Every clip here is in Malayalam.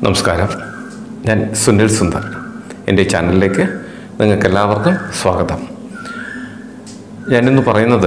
നമസ്കാരം ഞാൻ സുനിൽ സുന്ദർ എൻ്റെ ചാനലിലേക്ക് നിങ്ങൾക്ക് എല്ലാവർക്കും സ്വാഗതം ഞാനിന്ന് പറയുന്നത്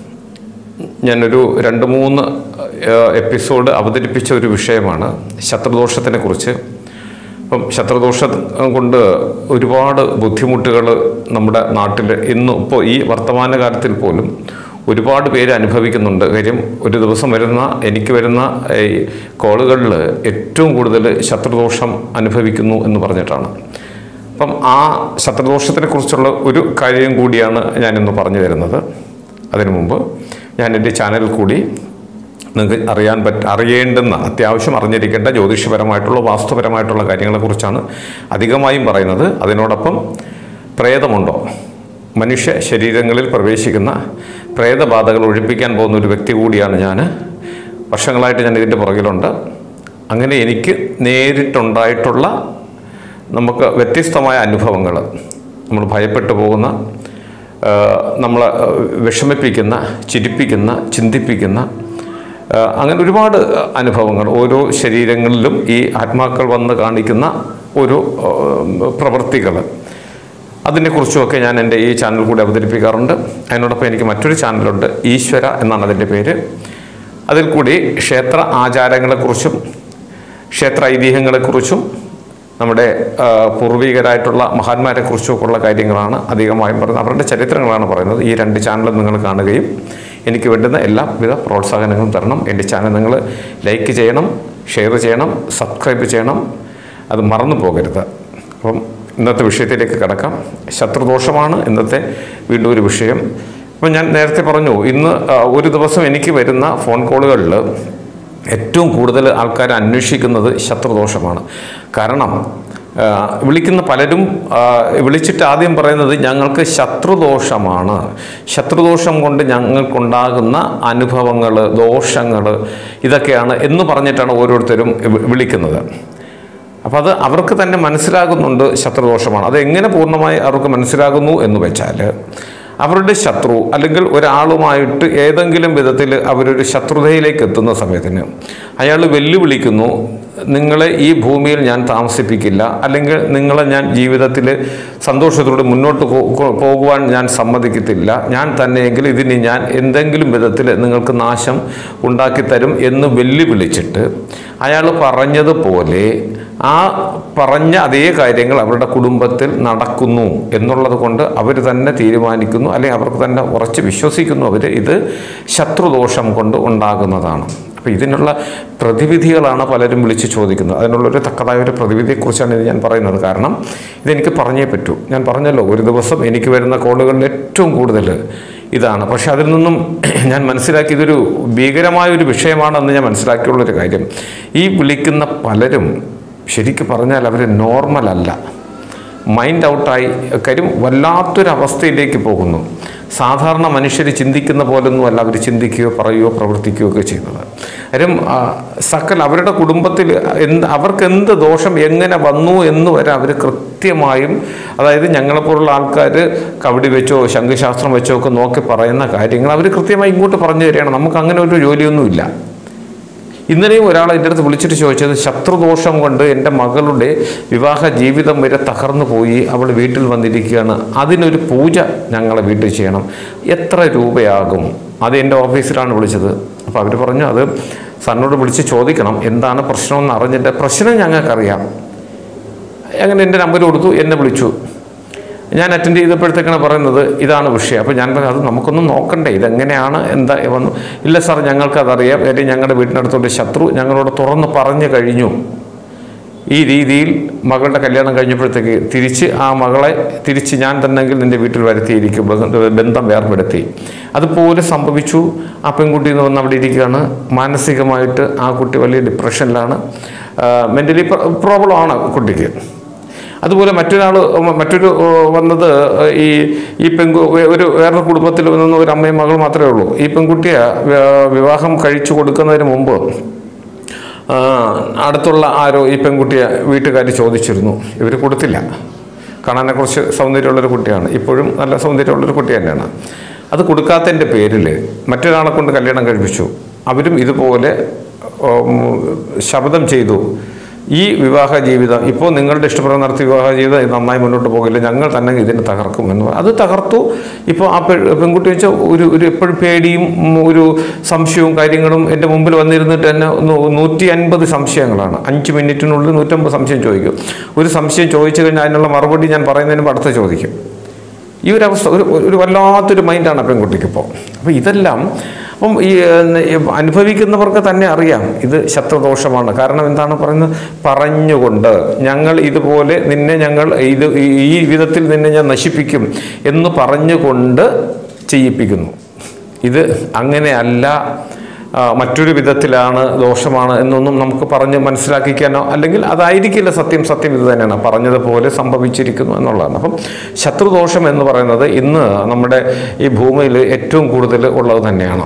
ഞാനൊരു രണ്ട് മൂന്ന് ഏഹ്, എപ്പിസോഡ് അവതരിപ്പിച്ച ഒരു വിഷയമാണ് ശത്രുദോഷത്തിനെ കുറിച്ച് അപ്പം ശത്രുദോഷം കൊണ്ട് ഒരുപാട് ബുദ്ധിമുട്ടുകൾ നമ്മുടെ നാട്ടിൽ ഇന്ന് ഇപ്പോൾ ഈ വർത്തമാനകാലത്തിൽ പോലും ഒരുപാട് പേര് അനുഭവിക്കുന്നുണ്ട് കാര്യം ഒരു ദിവസം വരുന്ന എനിക്ക് വരുന്ന ഈ കോളുകളിൽ ഏറ്റവും കൂടുതൽ ശത്രുദോഷം അനുഭവിക്കുന്നു എന്ന് പറഞ്ഞിട്ടാണ് അപ്പം ആ ശത്രുദോഷത്തിനെ കുറിച്ചുള്ള ഒരു കാര്യം കൂടിയാണ് ഞാനിന്ന് പറഞ്ഞു തരുന്നത് അതിനു മുമ്പ് ഞാൻ എൻ്റെ ചാനലിൽ കൂടി നിങ്ങൾക്ക് അറിയാൻ പറ്റ അറിയേണ്ടുന്ന അത്യാവശ്യം അറിഞ്ഞിരിക്കേണ്ട ജ്യോതിഷപരമായിട്ടുള്ള വാസ്തുപരമായിട്ടുള്ള കാര്യങ്ങളെക്കുറിച്ചാണ് അധികമായും പറയുന്നത് അതിനോടൊപ്പം പ്രേതമുണ്ടോ മനുഷ്യ ശരീരങ്ങളിൽ പ്രവേശിക്കുന്ന പ്രേതബാധകൾ ഒഴിപ്പിക്കാൻ പോകുന്ന ഒരു വ്യക്തി കൂടിയാണ് ഞാൻ വർഷങ്ങളായിട്ട് ഞാൻ ഇതിൻ്റെ പുറകിലുണ്ട് അങ്ങനെ എനിക്ക് നേരിട്ടുണ്ടായിട്ടുള്ള നമുക്ക് വ്യത്യസ്തമായ അനുഭവങ്ങൾ നമ്മൾ ഭയപ്പെട്ടു പോകുന്ന നമ്മളെ വിഷമിപ്പിക്കുന്ന ചിരിപ്പിക്കുന്ന ചിന്തിപ്പിക്കുന്ന ആ, അങ്ങനെ ഒരുപാട് അനുഭവങ്ങൾ ഓരോ ശരീരങ്ങളിലും ഈ ആത്മാക്കൾ വന്ന് കാണിക്കുന്ന ഒരു പ്രവൃത്തികൾ അതിനെക്കുറിച്ചുമൊക്കെ ഞാൻ എൻ്റെ ഈ ചാനൽ കൂടി അവതരിപ്പിക്കാറുണ്ട് അതിനോടൊപ്പം എനിക്ക് മറ്റൊരു ചാനലുണ്ട് ഈശ്വര എന്നാണ് അതിൻ്റെ പേര് അതിൽ കൂടി ക്ഷേത്ര ആചാരങ്ങളെക്കുറിച്ചും ക്ഷേത്ര ഐതിഹ്യങ്ങളെക്കുറിച്ചും നമ്മുടെ ആ, പൂർവികരായിട്ടുള്ള മഹാന്മാരെക്കുറിച്ചും ഒക്കെ ഉള്ള കാര്യങ്ങളാണ് അധികമായും പറയുന്നത് അവരുടെ ചരിത്രങ്ങളാണ് പറയുന്നത് ഈ രണ്ട് ചാനലും നിങ്ങൾ കാണുകയും എനിക്ക് വേണ്ടുന്ന എല്ലാവിധ പ്രോത്സാഹനങ്ങളും തരണം എൻ്റെ ചാനൽ നിങ്ങൾ ലൈക്ക് ചെയ്യണം ഷെയർ ചെയ്യണം സബ്സ്ക്രൈബ് ചെയ്യണം അത് മറന്നു പോകരുത് അപ്പം ഇന്നത്തെ വിഷയത്തിലേക്ക് കിടക്കാം ശത്രുദോഷമാണ് ഇന്നത്തെ വീണ്ടും ഒരു വിഷയം അപ്പം ഞാൻ നേരത്തെ പറഞ്ഞു ഇന്ന് ആ, ഒരു ദിവസം എനിക്ക് വരുന്ന ഫോൺ കോളുകളിൽ ഏറ്റവും കൂടുതൽ ആൾക്കാർ അന്വേഷിക്കുന്നത് ശത്രുദോഷമാണ് കാരണം ആ, വിളിക്കുന്ന പലരും ആ, വിളിച്ചിട്ട് ആദ്യം പറയുന്നത് ഞങ്ങൾക്ക് ശത്രുദോഷമാണ് ശത്രുദോഷം കൊണ്ട് ഞങ്ങൾക്കുണ്ടാകുന്ന അനുഭവങ്ങൾ ദോഷങ്ങൾ ഇതൊക്കെയാണ് എന്ന് പറഞ്ഞിട്ടാണ് ഓരോരുത്തരും വി- വിളിക്കുന്നത് അപ്പം അത് അവർക്ക് തന്നെ മനസ്സിലാകുന്നുണ്ട് ശത്രുദോഷമാണ് അത് എങ്ങനെ പൂർണ്ണമായി അവർക്ക് മനസ്സിലാകുന്നു എന്ന് വെച്ചാൽ അവരുടെ ശത്രു അല്ലെങ്കിൽ ഒരാളുമായിട്ട് ഏതെങ്കിലും വിധത്തിൽ അവരൊരു ശത്രുതയിലേക്ക് എത്തുന്ന സമയത്തിന് അയാൾ വെല്ലുവിളിക്കുന്നു നിങ്ങളെ ഈ ഭൂമിയിൽ ഞാൻ താമസിപ്പിക്കില്ല അല്ലെങ്കിൽ നിങ്ങളെ ഞാൻ ജീവിതത്തിൽ സന്തോഷത്തോടെ മുന്നോട്ട് പോ- കൊ- പോകുവാൻ ഞാൻ സമ്മതിക്കത്തില്ല ഞാൻ തന്നെയെങ്കിൽ ഇതിന് ഞാൻ എന്തെങ്കിലും വിധത്തിൽ നിങ്ങൾക്ക് നാശം ഉണ്ടാക്കിത്തരും എന്ന് വെല്ലുവിളിച്ചിട്ട് അയാൾ പറഞ്ഞതുപോലെ ആ പറഞ്ഞ അതേ കാര്യങ്ങൾ അവരുടെ കുടുംബത്തിൽ നടക്കുന്നു എന്നുള്ളത് കൊണ്ട് അവർ തന്നെ തീരുമാനിക്കുന്നു അല്ലെങ്കിൽ അവർക്ക് തന്നെ ഉറച്ച് വിശ്വസിക്കുന്നു അവർ ഇത് ശത്രുദോഷം കൊണ്ട് ഉണ്ടാകുന്നതാണ് അപ്പോൾ ഇതിനുള്ള പ്രതിവിധികളാണ് പലരും വിളിച്ച് ചോദിക്കുന്നത് അതിനുള്ളൊരു തക്കതായ ഒരു പ്രതിവിധിയെക്കുറിച്ചാണ് ഇത് ഞാൻ പറയുന്നത് കാരണം ഇതെനിക്ക് പറഞ്ഞേ പറ്റൂ ഞാൻ പറഞ്ഞല്ലോ ഒരു ദിവസം എനിക്ക് വരുന്ന കോളുകളിൽ ഏറ്റവും കൂടുതൽ ഇതാണ് പക്ഷെ അതിൽ നിന്നും ഞാൻ മനസ്സിലാക്കി ഇതൊരു ഭീകരമായ ഒരു വിഷയമാണെന്ന് ഞാൻ മനസ്സിലാക്കിയുള്ളൊരു കാര്യം ഈ വിളിക്കുന്ന പലരും ശരിക്കും പറഞ്ഞാൽ അവർ നോർമൽ അല്ല മൈൻഡ് ഔട്ടായി കാര്യം വല്ലാത്തൊരവസ്ഥയിലേക്ക് പോകുന്നു സാധാരണ മനുഷ്യർ ചിന്തിക്കുന്ന പോലൊന്നും അല്ല അവർ ചിന്തിക്കുകയോ പറയുകയോ പ്രവർത്തിക്കുകയോ ഒക്കെ ചെയ്യുന്നത് കാര്യം ആ, സകൽ അവരുടെ കുടുംബത്തിൽ എന്ത് അവർക്ക് എന്ത് ദോഷം എങ്ങനെ വന്നു എന്ന് വരെ അവർ കൃത്യമായും അതായത് ഞങ്ങളെപ്പോലുള്ള ആൾക്കാർ കബഡി വെച്ചോ ശംഖുശാസ്ത്രം വെച്ചോ ഒക്കെ നോക്കി പറയുന്ന കാര്യങ്ങൾ അവർ കൃത്യമായി ഇങ്ങോട്ട് പറഞ്ഞു തരികയാണ് നമുക്ക് അങ്ങനെ ഒരു ജോലിയൊന്നുമില്ല ഇന്നലെയും ഒരാൾ എൻ്റെ അടുത്ത് വിളിച്ചിട്ട് ചോദിച്ചത് ശത്രുദോഷം കൊണ്ട് എൻ്റെ മകളുടെ വിവാഹ ജീവിതം വരെ തകർന്നു പോയി അവൾ വീട്ടിൽ വന്നിരിക്കുകയാണ് അതിനൊരു പൂജ ഞങ്ങളെ വീട്ടിൽ ചെയ്യണം എത്ര രൂപയാകും അത് എൻ്റെ ഓഫീസിലാണ് വിളിച്ചത് അപ്പോൾ അവർ പറഞ്ഞു അത് സാറിനോട് വിളിച്ച് ചോദിക്കണം എന്താണ് പ്രശ്നമെന്ന് അറിഞ്ഞിട്ട് പ്രശ്നം ഞങ്ങൾക്കറിയാം അങ്ങനെ എൻ്റെ നമ്പർ കൊടുത്തു എന്നെ വിളിച്ചു ഞാൻ അറ്റൻഡ് ചെയ്തപ്പോഴത്തേക്കാണ് പറയുന്നത് ഇതാണ് വിഷയം അപ്പോൾ ഞാൻ പറഞ്ഞു അത് നമുക്കൊന്നും നോക്കണ്ടേ ഇതെങ്ങനെയാണ് എന്താ വന്നു ഇല്ല സാർ ഞങ്ങൾക്കതറിയാം അല്ലെങ്കിൽ ഞങ്ങളുടെ വീട്ടിനടുത്തുള്ള ശത്രു ഞങ്ങളോട് തുറന്ന് പറഞ്ഞു കഴിഞ്ഞു ഈ രീതിയിൽ മകളുടെ കല്യാണം കഴിഞ്ഞപ്പോഴത്തേക്ക് തിരിച്ച് ആ മകളെ തിരിച്ച് ഞാൻ തന്നെങ്കിൽ നിൻ്റെ വീട്ടിൽ വരുത്തിയിരിക്കും ബന്ധ- ബന്ധം വേർപെടുത്തി അതുപോലെ സംഭവിച്ചു ആ പെൺകുട്ടി എന്ന് വന്ന് അവിടെ ഇരിക്കുകയാണ് മാനസികമായിട്ട് ആ കുട്ടി വലിയ ഡിപ്രഷനിലാണ് മെൻ്റലി പ്രോബ്ലമാണ് കുട്ടിക്ക് അതുപോലെ മറ്റൊരാൾ മറ്റൊരു ഏ, വന്നത് ഈ ഈ പെൺകു ഒരു വേറൊരു കുടുംബത്തിൽ നിന്ന് ഒരു അമ്മയും മകൾ മാത്രമേ ഉള്ളൂ ഈ പെൺകുട്ടിയെ വ- വിവാഹം കഴിച്ചു കൊടുക്കുന്നതിന് മുമ്പ് ആ, അടുത്തുള്ള ആരോ ഈ പെൺകുട്ടിയെ വീട്ടുകാർ ചോദിച്ചിരുന്നു ഇവർ കൊടുത്തില്ല കാണാനെ കുറച്ച് സൗന്ദര്യമുള്ളൊരു കുട്ടിയാണ് ഇപ്പോഴും നല്ല സൗന്ദര്യമുള്ളൊരു കുട്ടി തന്നെയാണ് അത് കൊടുക്കാത്തതിൻ്റെ പേരിൽ മറ്റൊരാളെ കൊണ്ട് കല്യാണം കഴിപ്പിച്ചു അവരും ഇതുപോലെ ഉം, ശപഥം ചെയ്തു ഈ വിവാഹ ജീവിതം ഇപ്പോൾ നിങ്ങളുടെ ഇഷ്ടപ്രകാരം നടത്തിയ വിവാഹ ജീവിതം ഇത് നന്നായി മുന്നോട്ട് പോകില്ല ഞങ്ങൾ തന്നെ ഇതിനെ തകർക്കും എന്ന് പറ- അത് തകർത്തു ഇപ്പോൾ ആ പെ- പെൺകുട്ടി വെച്ചാൽ ഒരു ഒരു എപ്പോഴും പേടിയും ഉം, ഒരു സംശയവും കാര്യങ്ങളും എൻ്റെ മുമ്പിൽ വന്നിരുന്നിട്ട് തന്നെ നൂ- നൂറ്റി അൻപത് സംശയങ്ങളാണ് അഞ്ച് മിനിറ്റിനുള്ളിൽ നൂറ്റമ്പത് സംശയം ചോദിക്കും ഒരു സംശയം ചോദിച്ചു കഴിഞ്ഞാൽ അതിനുള്ള മറുപടി ഞാൻ പറയുന്നതിന് മുമ്പ് അടുത്ത ചോദിക്കും ഈ ഒരു അവസ്ഥ ഒരു ഒരു വല്ലാത്തൊരു മൈൻഡാണ് ആ പെൺകുട്ടിക്ക് ഇപ്പോൾ അപ്പോൾ ഇതെല്ലാം അപ്പം ഈ ഏഹ്, ഈ അനുഭവിക്കുന്നവർക്ക് തന്നെ അറിയാം ഇത് ശത്രുദോഷമാണ് കാരണം എന്താണ് പറയുന്നത് പറഞ്ഞുകൊണ്ട് ഞങ്ങൾ ഇതുപോലെ നിന്നെ ഞങ്ങൾ ഇത് ഈ- ഈ വിധത്തിൽ നിന്നെ ഞാൻ നശിപ്പിക്കും എന്ന് പറഞ്ഞുകൊണ്ട് ചെയ്യിപ്പിക്കുന്നു ഇത് അങ്ങനെയല്ല ആ, മറ്റൊരു വിധത്തിലാണ് ദോഷമാണ് എന്നൊന്നും നമുക്ക് പറഞ്ഞ് മനസ്സിലാക്കിക്കാനോ അല്ലെങ്കിൽ അതായിരിക്കില്ല സത്യം സത്യം ഇത് തന്നെയാണ് പറഞ്ഞതുപോലെ സംഭവിച്ചിരിക്കുന്നു എന്നുള്ളതാണ് അപ്പം ശത്രുദോഷം എന്ന് പറയുന്നത് ഇന്ന് നമ്മുടെ ഈ ഭൂമിയിൽ ഏറ്റവും കൂടുതൽ ഉള്ളത് തന്നെയാണ്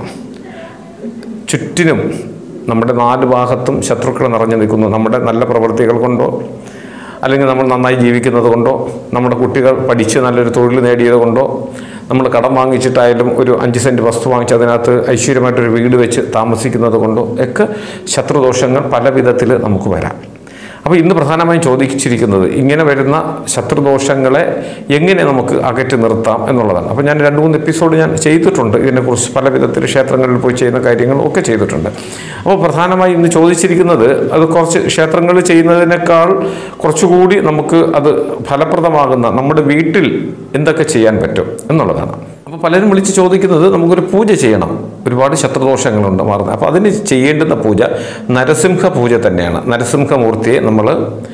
ചുറ്റിനും നമ്മുടെ നാല് ഭാഗത്തും ശത്രുക്കൾ നിറഞ്ഞു നിൽക്കുന്നു നമ്മുടെ നല്ല പ്രവൃത്തികൾ കൊണ്ടോ അല്ലെങ്കിൽ നമ്മൾ നന്നായി ജീവിക്കുന്നത് കൊണ്ടോ നമ്മുടെ കുട്ടികൾ പഠിച്ച് നല്ലൊരു തൊഴിൽ നേടിയത് കൊണ്ടോ നമ്മൾ കടം വാങ്ങിച്ചിട്ടായാലും ഒരു അഞ്ച് സെൻറ്റ് വസ്തു വാങ്ങിച്ച് അതിനകത്ത് ഐശ്വര്യമായിട്ടൊരു വീട് വെച്ച് താമസിക്കുന്നത് കൊണ്ടോ ഒക്കെ ശത്രുദോഷങ്ങൾ പല വിധത്തിൽ നമുക്ക് വരാം അപ്പോൾ ഇന്ന് പ്രധാനമായും ചോദിച്ചിരിക്കുന്നത് ഇങ്ങനെ വരുന്ന ശത്രുദോഷങ്ങളെ എങ്ങനെ നമുക്ക് അകറ്റി നിർത്താം എന്നുള്ളതാണ് അപ്പോൾ ഞാൻ രണ്ട് മൂന്ന് എപ്പിസോഡ് ഞാൻ ചെയ്തിട്ടുണ്ട് ഇതിനെക്കുറിച്ച് പല വിധത്തിൽ ക്ഷേത്രങ്ങളിൽ പോയി ചെയ്യുന്ന കാര്യങ്ങളും ഒക്കെ ചെയ്തിട്ടുണ്ട് അപ്പോൾ പ്രധാനമായും ഇന്ന് ചോദിച്ചിരിക്കുന്നത് അത് കുറച്ച് ക്ഷേത്രങ്ങളിൽ ചെയ്യുന്നതിനേക്കാൾ കുറച്ചുകൂടി നമുക്ക് അത് ഫലപ്രദമാകുന്ന നമ്മുടെ വീട്ടിൽ എന്തൊക്കെ ചെയ്യാൻ പറ്റും എന്നുള്ളതാണ് അപ്പോൾ പലരും വിളിച്ച് ചോദിക്കുന്നത് നമുക്കൊരു പൂജ ചെയ്യണം ഒരുപാട് ശത്രുദോഷങ്ങളുണ്ട് മാറുന്നത് അപ്പോൾ അതിന് ചെയ്യേണ്ടുന്ന പൂജ നരസിംഹ പൂജ തന്നെയാണ് നരസിംഹമൂർത്തിയെ നമ്മൾ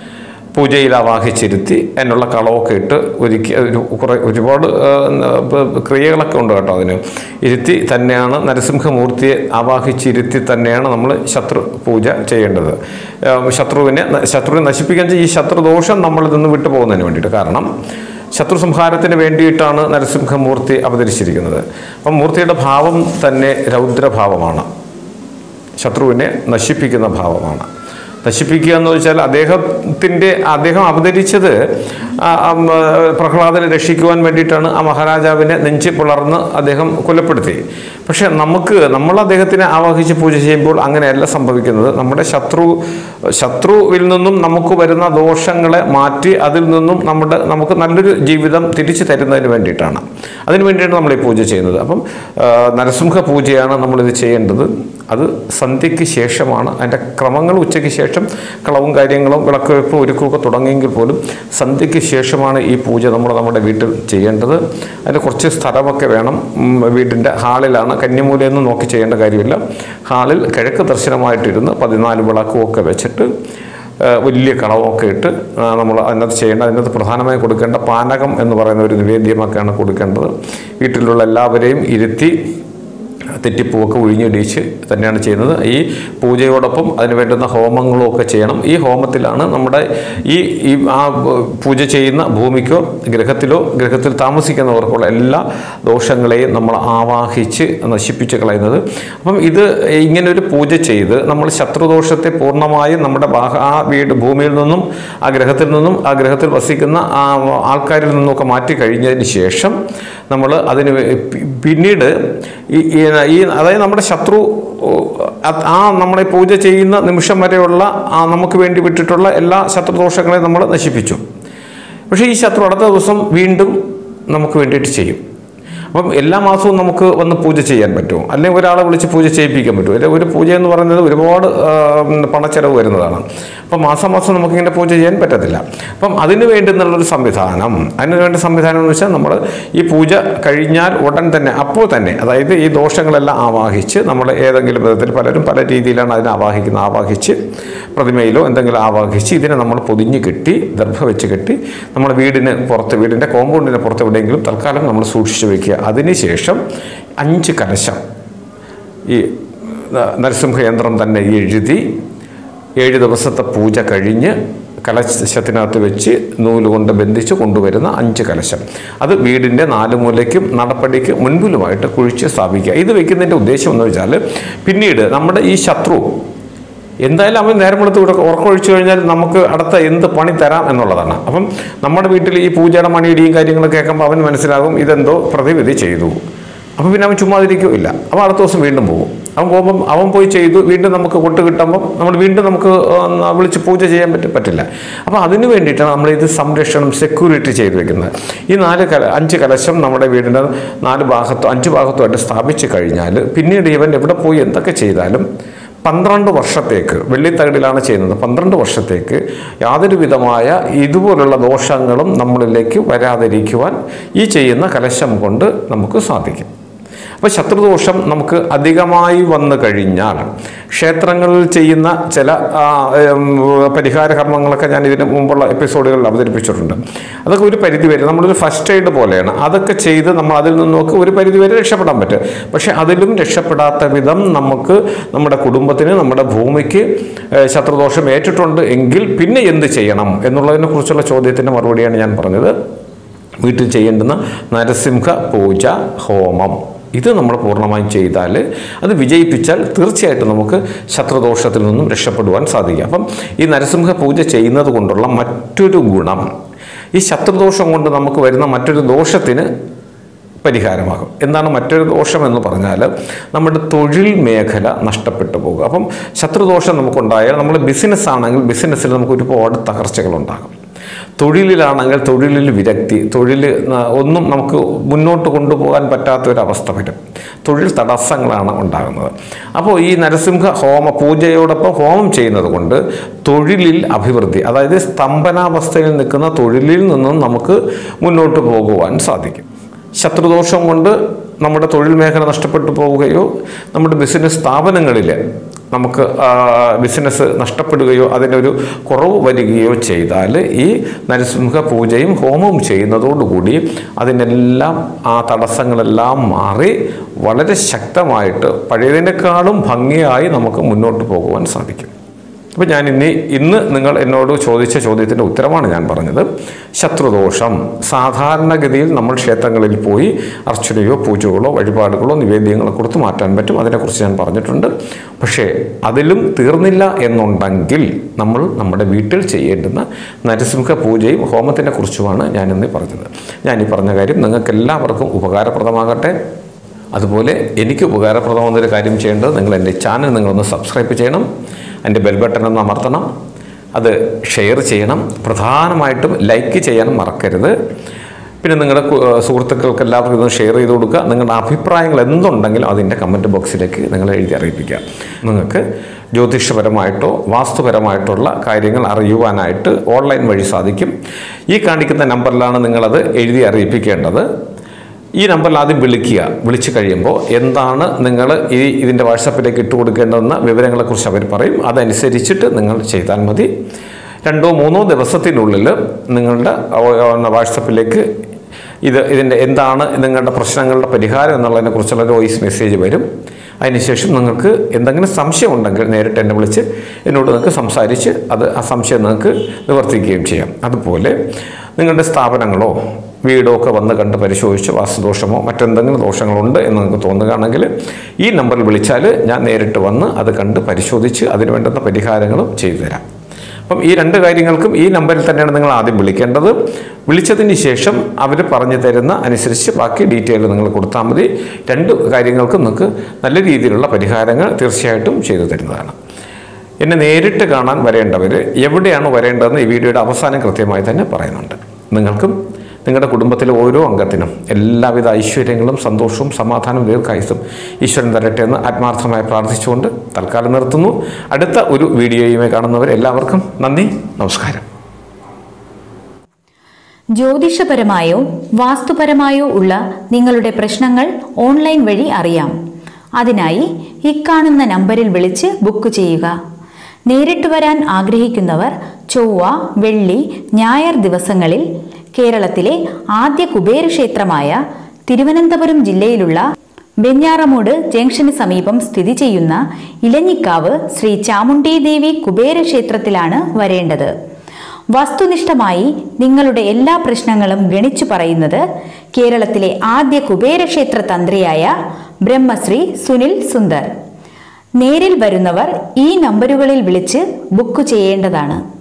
പൂജയിൽ ആവാഹിച്ചിരുത്തി അതിനുള്ള കളവൊക്കെ ഇട്ട് ഒരുക്കി ഒരു കുറേ ഒരുപാട് ആ, ഇപ്പൊ ക്രിയകളൊക്കെ ഉണ്ട് കേട്ടോ അതിന് ഇരുത്തി തന്നെയാണ് നരസിംഹമൂർത്തിയെ ആവാഹിച്ചിരുത്തി തന്നെയാണ് നമ്മൾ ശത്രു പൂജ ചെയ്യേണ്ടത് ആ, ശത്രുവിനെ ശത്രുവിനെ നശിപ്പിക്കാൻ ഈ ശത്രുദോഷം നമ്മളിൽ നിന്ന് വിട്ടു പോകുന്നതിന് വേണ്ടിയിട്ട് കാരണം ശത്രു സംഹാരത്തിന് വേണ്ടിയിട്ടാണ് നരസിംഹമൂർത്തി അവതരിച്ചിരിക്കുന്നത് അപ്പം മൂർത്തിയുടെ ഭാവം തന്നെ രൗദ്രഭാവമാണ് ശത്രുവിനെ നശിപ്പിക്കുന്ന ഭാവമാണ് നശിപ്പിക്കുക എന്ന് വെച്ചാൽ അദ്ദേഹത്തിൻ്റെ അദ്ദേഹം അവതരിച്ചത് ആ, ആ, ഉം, ആ, പ്രഹ്ലാദനെ രക്ഷിക്കുവാൻ വേണ്ടിയിട്ടാണ് ആ മഹാരാജാവിനെ നെഞ്ചി പുലർന്ന് അദ്ദേഹം കൊലപ്പെടുത്തി പക്ഷെ നമുക്ക് നമ്മൾ അദ്ദേഹത്തിനെ ആവാഹിച്ച് പൂജ ചെയ്യുമ്പോൾ അങ്ങനെയല്ല സംഭവിക്കുന്നത് നമ്മുടെ ശത്രു ശത്രുവിൽ നിന്നും നമുക്ക് വരുന്ന ദോഷങ്ങളെ മാറ്റി അതിൽ നിന്നും നമ്മുടെ നമുക്ക് നല്ലൊരു ജീവിതം തിരിച്ചു തരുന്നതിന് വേണ്ടിയിട്ടാണ് അതിന് വേണ്ടിയാണ് നമ്മൾ ഈ പൂജ ചെയ്യുന്നത് അപ്പം ആ, നരസിംഹ പൂജയാണ് നമ്മളിത് ചെയ്യേണ്ടത് അത് സന്ധ്യയ്ക്ക് ശേഷമാണ് അതിൻ്റെ ക്രമങ്ങൾ ഉച്ചയ്ക്ക് ശേഷം കളവും കാര്യങ്ങളും വിളക്ക് വെപ്പും ഒരുക്കമൊക്കെ തുടങ്ങിയെങ്കിൽ പോലും സന്ധ്യയ്ക്ക് ശേഷമാണ് ഈ പൂജ നമ്മൾ നമ്മുടെ വീട്ടിൽ ചെയ്യേണ്ടത് അതിന് കുറച്ച് സ്ഥലമൊക്കെ വേണം ഉം, വീടിൻ്റെ ഹാളിലാണ് കന്യമൂലയൊന്നും നോക്കി ചെയ്യേണ്ട കാര്യമില്ല ഹാളിൽ കിഴക്ക് ദർശനമായിട്ടിരുന്ന് പതിനാല് വിളക്കുമൊക്കെ വെച്ചിട്ട് ആ, വലിയ കളവൊക്കെ ഇട്ട് നമ്മൾ അതിനകത്ത് ചെയ്യേണ്ട അതിനകത്ത് പ്രധാനമായും കൊടുക്കേണ്ട പാനകം എന്ന് പറയുന്ന ഒരു നിവേദ്യമൊക്കെയാണ് കൊടുക്കേണ്ടത് വീട്ടിലുള്ള എല്ലാവരെയും ഇരുത്തി തെറ്റിപ്പൂവൊക്കെ ഒഴിഞ്ഞിടിച്ച് തന്നെയാണ് ചെയ്യുന്നത് ഈ പൂജയോടൊപ്പം അതിന് വേണ്ടുന്ന ഹോമങ്ങളും ഒക്കെ ചെയ്യണം ഈ ഹോമത്തിലാണ് നമ്മുടെ ഈ ഈ ആ പൂജ ചെയ്യുന്ന ഭൂമിക്കോ ഗ്രഹത്തിലോ ഗ്രഹത്തിൽ താമസിക്കുന്നവർക്കുള്ള എല്ലാ ദോഷങ്ങളെയും നമ്മൾ ആവാഹിച്ച് നശിപ്പിച്ച് കളയുന്നത് അപ്പം ഇത് ഇങ്ങനെ ഒരു പൂജ ചെയ്ത് നമ്മൾ ശത്രുദോഷത്തെ പൂർണ്ണമായും നമ്മുടെ ബാഹ ആ വീട് ഭൂമിയിൽ നിന്നും ആ ഗ്രഹത്തിൽ നിന്നും ആ ഗ്രഹത്തിൽ വസിക്കുന്ന ആ ആൾക്കാരിൽ നിന്നൊക്കെ മാറ്റി കഴിഞ്ഞതിന് ശേഷം നമ്മൾ അതിന് വേ- പി- പിന്നീട് ഈ ഈ- ഈ അതായത് നമ്മുടെ ശത്രു ഓ, അത് ആ നമ്മളെ പൂജ ചെയ്യുന്ന നിമിഷം വരെയുള്ള ആ നമുക്ക് വേണ്ടി വിട്ടിട്ടുള്ള എല്ലാ ശത്രുദോഷങ്ങളെയും നമ്മൾ നശിപ്പിച്ചു പക്ഷേ ഈ ശത്രു അടുത്ത ദിവസം വീണ്ടും നമുക്ക് വേണ്ടിയിട്ട് ചെയ്യും അപ്പം എല്ലാ മാസവും നമുക്ക് വന്ന് പൂജ ചെയ്യാൻ പറ്റുമോ അല്ലെങ്കിൽ ഒരാളെ വിളിച്ച് പൂജ ചെയ്യിപ്പിക്കാൻ പറ്റുമോ അല്ലെങ്കിൽ ഒരു പൂജ എന്ന് പറയുന്നത് ഒരുപാട് ആ, ഉം, പണച്ചെലവ് വരുന്നതാണ് അപ്പം മാസം മാസം നമുക്കിങ്ങനെ പൂജ ചെയ്യാൻ പറ്റത്തില്ല അപ്പം അതിന് വേണ്ടുന്നുള്ളൊരു സംവിധാനം അതിന് വേണ്ട സംവിധാനം എന്ന് വെച്ചാൽ നമ്മൾ ഈ പൂജ കഴിഞ്ഞാൽ ഉടൻ തന്നെ അപ്പോൾ തന്നെ അതായത് ഈ ദോഷങ്ങളെല്ലാം ആവാഹിച്ച് നമ്മൾ ഏതെങ്കിലും വിധത്തിൽ പലരും പല രീതിയിലാണ് അതിനെ ആവാഹിക്കുന്നത് ആവാഹിച്ച് പ്രതിമയിലോ എന്തെങ്കിലും ആവാഹിച്ച് ഇതിനെ നമ്മൾ പൊതിഞ്ഞ് കെട്ടി ദർഭ വെച്ച് കെട്ടി നമ്മുടെ വീടിന് പുറത്ത് വീടിൻ്റെ കോമ്പൗണ്ടിന് പുറത്ത് എവിടെയെങ്കിലും തൽക്കാലം നമ്മൾ സൂക്ഷിച്ചു വെക്കുക അതിനുശേഷം അഞ്ച് കലശം ഈ ന- നരസിംഹയന്ത്രം തന്നെ എഴുതി ഏഴ് ദിവസത്തെ പൂജ കഴിഞ്ഞ് കലശത്തിനകത്ത് വെച്ച് നൂല് കൊണ്ട് ബന്ധിച്ച് കൊണ്ടുവരുന്ന അഞ്ച് കലശം അത് വീടിൻ്റെ നാല് മൂലയ്ക്കും നടപ്പടിക്ക് മുൻപിലുമായിട്ട് കുഴിച്ച് സ്ഥാപിക്കുക ഇത് വെക്കുന്നതിൻ്റെ ഉദ്ദേശം എന്ന് വെച്ചാൽ പിന്നീട് നമ്മുടെ ഈ ശത്രു എന്തായാലും അവൻ നേരം വെളുത്ത് ഇവിടെ ഉറക്കമൊഴിച്ചു കഴിഞ്ഞാൽ നമുക്ക് അടുത്ത എന്ത് പണി തരാം എന്നുള്ളതാണ് അപ്പം നമ്മുടെ വീട്ടിൽ ഈ പൂജയുടെ മണിയിടിയും കാര്യങ്ങളൊക്കെ കേൾക്കുമ്പോൾ അവൻ മനസ്സിലാകും ഇതെന്തോ പ്രതിവിധി ചെയ്തു അപ്പോൾ പിന്നെ അവൻ ചുമ്മാതിരിക്കുകയില്ല അപ്പോൾ അടുത്ത ദിവസം വീണ്ടും പോകും അവൻ പോകുമ്പം അവൻ പോയി ചെയ്തു വീണ്ടും നമുക്ക് കൊട്ട് കിട്ടുമ്പം നമ്മൾ വീണ്ടും നമുക്ക് ആ, വിളിച്ച് പൂജ ചെയ്യാൻ പറ്റും പറ്റില്ല അപ്പോൾ അതിന് വേണ്ടിയിട്ടാണ് നമ്മൾ ഇത് സംരക്ഷണം സെക്യൂരിറ്റി ചെയ്തു വെക്കുന്നത് ഈ നാല് കല അഞ്ച് കലശം നമ്മുടെ വീടിൻ്റെ നാല് ഭാഗത്തും അഞ്ച് ഭാഗത്തുമായിട്ട് സ്ഥാപിച്ചു കഴിഞ്ഞാൽ പിന്നീട് ഇവൻ എവിടെ പോയി എന്തൊക്കെ ചെയ്താലും പന്ത്രണ്ട് വർഷത്തേക്ക് വെള്ളിത്തകടിലാണ് ചെയ്യുന്നത് പന്ത്രണ്ട് വർഷത്തേക്ക് യാതൊരു വിധമായ ഇതുപോലുള്ള ദോഷങ്ങളും നമ്മളിലേക്ക് വരാതിരിക്കുവാൻ ഈ ചെയ്യുന്ന കലശം കൊണ്ട് നമുക്ക് സാധിക്കും അപ്പോൾ ശത്രുദോഷം നമുക്ക് അധികമായി വന്നു കഴിഞ്ഞാൽ ക്ഷേത്രങ്ങളിൽ ചെയ്യുന്ന ചില ആ, ഉം, പരിഹാര കർമ്മങ്ങളൊക്കെ ഞാൻ ഇതിന് മുമ്പുള്ള എപ്പിസോഡുകളിൽ അവതരിപ്പിച്ചിട്ടുണ്ട് അതൊക്കെ ഒരു പരിധി വരെ നമ്മളൊരു ഫസ്റ്റ് എയ്ഡ് പോലെയാണ് അതൊക്കെ ചെയ്ത് നമ്മൾ അതിൽ നിന്നൊക്കെ ഒരു പരിധി വരെ രക്ഷപ്പെടാൻ പറ്റും പക്ഷെ അതിലും രക്ഷപ്പെടാത്ത വിധം നമുക്ക് നമ്മുടെ കുടുംബത്തിന് നമ്മുടെ ഭൂമിക്ക് ഏഹ്, ശത്രുദോഷം ഏറ്റിട്ടുണ്ട് എങ്കിൽ പിന്നെ എന്ത് ചെയ്യണം എന്നുള്ളതിനെ കുറിച്ചുള്ള ചോദ്യത്തിൻ്റെ മറുപടിയാണ് ഞാൻ പറഞ്ഞത് വീട്ടിൽ ചെയ്യേണ്ടുന്ന നരസിംഹ പൂജ ഹോമം ഇത് നമ്മൾ പൂർണ്ണമായും ചെയ്താൽ അത് വിജയിപ്പിച്ചാൽ തീർച്ചയായിട്ടും നമുക്ക് ശത്രുദോഷത്തിൽ നിന്നും രക്ഷപ്പെടുവാൻ സാധിക്കും അപ്പം ഈ നരസിംഹ പൂജ ചെയ്യുന്നത് കൊണ്ടുള്ള മറ്റൊരു ഗുണം ഈ ശത്രുദോഷം കൊണ്ട് നമുക്ക് വരുന്ന മറ്റൊരു ദോഷത്തിന് പരിഹാരമാകും എന്താണ് മറ്റൊരു ദോഷം എന്ന് പറഞ്ഞാൽ നമ്മുടെ തൊഴിൽ മേഖല നഷ്ടപ്പെട്ടു പോകുക അപ്പം ശത്രുദോഷം നമുക്കുണ്ടായാൽ നമ്മൾ ബിസിനസ് ആണെങ്കിൽ ബിസിനസ്സിൽ നമുക്ക് ഒരുപാട് തകർച്ചകളുണ്ടാകും തൊഴിലിലാണെങ്കിൽ തൊഴിലിൽ വിരക്തി തൊഴിൽ ന- ഒന്നും നമുക്ക് മുന്നോട്ട് കൊണ്ടുപോകാൻ പറ്റാത്ത ഒരു അവസ്ഥ വരും തൊഴിൽ തടസ്സങ്ങളാണ് ഉണ്ടാകുന്നത് അപ്പോൾ ഈ നരസിംഹ ഹോമ പൂജയോടൊപ്പം ഹോമം ചെയ്യുന്നത് കൊണ്ട് തൊഴിലിൽ അഭിവൃദ്ധി അതായത് സ്തംഭനാവസ്ഥയിൽ നിൽക്കുന്ന തൊഴിലിൽ നിന്നും നമുക്ക് മുന്നോട്ട് പോകുവാൻ സാധിക്കും ശത്രുദോഷം കൊണ്ട് നമ്മുടെ തൊഴിൽ മേഖല നഷ്ടപ്പെട്ടു പോവുകയോ നമ്മുടെ ബിസിനസ് സ്ഥാപനങ്ങളിൽ നമുക്ക് ആ, ബിസിനസ് നഷ്ടപ്പെടുകയോ അതിൻ്റെ ഒരു കുറവ് വരികയോ ചെയ്താൽ ഈ നരസിംഹ പൂജയും ഹോമവും ചെയ്യുന്നതോടുകൂടി അതിനെല്ലാം ആ തടസ്സങ്ങളെല്ലാം മാറി വളരെ ശക്തമായിട്ട് പഴയതിനേക്കാളും ഭംഗിയായി നമുക്ക് മുന്നോട്ട് പോകുവാൻ സാധിക്കും അപ്പോൾ ഞാൻ ഇനി ഇന്ന് നിങ്ങൾ എന്നോട് ചോദിച്ച ചോദ്യത്തിൻ്റെ ഉത്തരമാണ് ഞാൻ പറഞ്ഞത് ശത്രുദോഷം സാധാരണഗതിയിൽ നമ്മൾ ക്ഷേത്രങ്ങളിൽ പോയി അർച്ചനയോ പൂജകളോ വഴിപാടുകളോ നിവേദ്യങ്ങളോ കൊടുത്ത് മാറ്റാൻ പറ്റും അതിനെക്കുറിച്ച് ഞാൻ പറഞ്ഞിട്ടുണ്ട് പക്ഷേ അതിലും തീർന്നില്ല എന്നുണ്ടെങ്കിൽ നമ്മൾ നമ്മുടെ വീട്ടിൽ ചെയ്യേണ്ടുന്ന നരസിംഹ പൂജയും ഹോമത്തിനെ കുറിച്ചുമാണ് ഞാൻ ഇന്ന് പറഞ്ഞത് ഞാൻ ഈ പറഞ്ഞ കാര്യം നിങ്ങൾക്ക് എല്ലാവർക്കും ഉപകാരപ്രദമാകട്ടെ അതുപോലെ എനിക്ക് ഉപകാരപ്രദമാകുന്നൊരു കാര്യം ചെയ്യേണ്ടത് നിങ്ങൾ എൻ്റെ ചാനൽ നിങ്ങളൊന്ന് സബ്സ്ക്രൈബ് ചെയ്യണം എൻ്റെ ബെൽ ബട്ടൺ ഒന്ന് അമർത്തണം അത് ഷെയർ ചെയ്യണം പ്രധാനമായിട്ടും ലൈക്ക് ചെയ്യാൻ മറക്കരുത് പിന്നെ നിങ്ങളുടെ കു- ഏഹ് സുഹൃത്തുക്കൾക്ക് എല്ലാവർക്കും ഇതൊന്ന് ഷെയർ ചെയ്ത് കൊടുക്കുക നിങ്ങളുടെ അഭിപ്രായങ്ങൾ എന്തുണ്ടെങ്കിലും അതിൻ്റെ കമൻറ്റ് ബോക്സിലേക്ക് നിങ്ങൾ എഴുതി അറിയിപ്പിക്കുക നിങ്ങൾക്ക് ജ്യോതിഷപരമായിട്ടോ വാസ്തുപരമായിട്ടുള്ള കാര്യങ്ങൾ അറിയുവാനായിട്ട് ഓൺലൈൻ വഴി സാധിക്കും ഈ കാണിക്കുന്ന നമ്പറിലാണ് നിങ്ങളത് എഴുതി അറിയിപ്പിക്കേണ്ടത് ഈ നമ്പറിൽ ആദ്യം വിളിക്കുക വിളിച്ചു കഴിയുമ്പോൾ എന്താണ് നിങ്ങൾ ഈ ഇതിൻ്റെ വാട്സപ്പിലേക്ക് ഇട്ട് കൊടുക്കേണ്ടതെന്ന വിവരങ്ങളെക്കുറിച്ച് അവർ പറയും അതനുസരിച്ചിട്ട് നിങ്ങൾ ചെയ്താൽ മതി രണ്ടോ മൂന്നോ ദിവസത്തിനുള്ളിൽ നിങ്ങളുടെ ആ, വാട്സപ്പിലേക്ക് ഇത് ഇതിൻ്റെ എന്താണ് നിങ്ങളുടെ പ്രശ്നങ്ങളുടെ പരിഹാരം എന്നുള്ളതിനെ കുറിച്ചുള്ള ഒരു വോയിസ് മെസ്സേജ് വരും അതിനുശേഷം നിങ്ങൾക്ക് എന്തെങ്കിലും സംശയം ഉണ്ടെങ്കിൽ നേരിട്ട് എന്നെ വിളിച്ച് എന്നോട് നിങ്ങൾക്ക് സംസാരിച്ച് അത് ആ സംശയം നിങ്ങൾക്ക് നിവർത്തിക്കുകയും ചെയ്യാം അതുപോലെ നിങ്ങളുടെ സ്ഥാപനങ്ങളോ വീടോ ഒക്കെ വന്ന് കണ്ട് പരിശോധിച്ച് വാസ്തുദോഷമോ മറ്റെന്തെങ്കിലും ദോഷങ്ങളുണ്ട് എന്ന് നിങ്ങൾക്ക് തോന്നുകയാണെങ്കിൽ ഈ നമ്പറിൽ വിളിച്ചാൽ ഞാൻ നേരിട്ട് വന്ന് അത് കണ്ട് പരിശോധിച്ച് അതിന് വേണ്ടുന്ന പരിഹാരങ്ങളും ചെയ്തു തരാം അപ്പം ഈ രണ്ട് കാര്യങ്ങൾക്കും ഈ നമ്പറിൽ തന്നെയാണ് നിങ്ങൾ ആദ്യം വിളിക്കേണ്ടത് വിളിച്ചതിന് ശേഷം അവർ പറഞ്ഞു തരുന്ന അനുസരിച്ച് ബാക്കി ഡീറ്റെയിൽ നിങ്ങൾ കൊടുത്താൽ മതി രണ്ട് കാര്യങ്ങൾക്കും നിങ്ങൾക്ക് നല്ല രീതിയിലുള്ള പരിഹാരങ്ങൾ തീർച്ചയായിട്ടും ചെയ്തു തരുന്നതാണ് എന്നെ നേരിട്ട് കാണാൻ വരേണ്ടവർ എവിടെയാണ് വരേണ്ടതെന്ന് ഈ വീഡിയോയുടെ അവസാനം കൃത്യമായി തന്നെ പറയുന്നുണ്ട് നിങ്ങൾക്കും നിങ്ങളുടെ കുടുംബത്തിലെ ഓരോ അംഗത്തിനും എല്ലാവിധ ഐശ്വര്യങ്ങളും സന്തോഷവും സമാധാനവും ദീർഘായുസും ഈശ്വരൻ തരട്ടെ എന്ന് ആത്മാർത്ഥമായി പ്രാർത്ഥിച്ചുകൊണ്ട് തൽക്കാലം നിർത്തുന്നു അടുത്ത ഒരു വീഡിയോയുമായി കാണുന്നവർ എല്ലാവർക്കും നന്ദി നമസ്കാരം ജ്യോതിഷപരമായോ വാസ്തുപരമായോ ഉള്ള നിങ്ങളുടെ പ്രശ്നങ്ങൾ ഓൺലൈൻ വഴി അറിയാം അതിനായി ഇക്കാണുന്ന നമ്പറിൽ വിളിച്ച് ബുക്ക് ചെയ്യുക നേരിട്ട് വരാൻ ആഗ്രഹിക്കുന്നവർ ചൊവ്വ വെള്ളി ഞായർ ദിവസങ്ങളിൽ കേരളത്തിലെ ആദ്യ കുബേരക്ഷേത്രമായ തിരുവനന്തപുരം ജില്ലയിലുള്ള വെഞ്ഞാറമൂട് ജംഗ്ഷന് സമീപം സ്ഥിതി ചെയ്യുന്ന ഇലഞ്ഞിക്കാവ് ശ്രീ ചാമുണ്ഡീദേവി കുബേരക്ഷേത്രത്തിലാണ് വരേണ്ടത് വസ്തുനിഷ്ഠമായി നിങ്ങളുടെ എല്ലാ പ്രശ്നങ്ങളും ഗണിച്ചു പറയുന്നത് കേരളത്തിലെ ആദ്യ കുബേരക്ഷേത്ര തന്ത്രിയായ ബ്രഹ്മശ്രീ സുനിൽ സുന്ദർ നേരിൽ വരുന്നവർ ഈ നമ്പറുകളിൽ വിളിച്ച് ബുക്ക് ചെയ്യേണ്ടതാണ്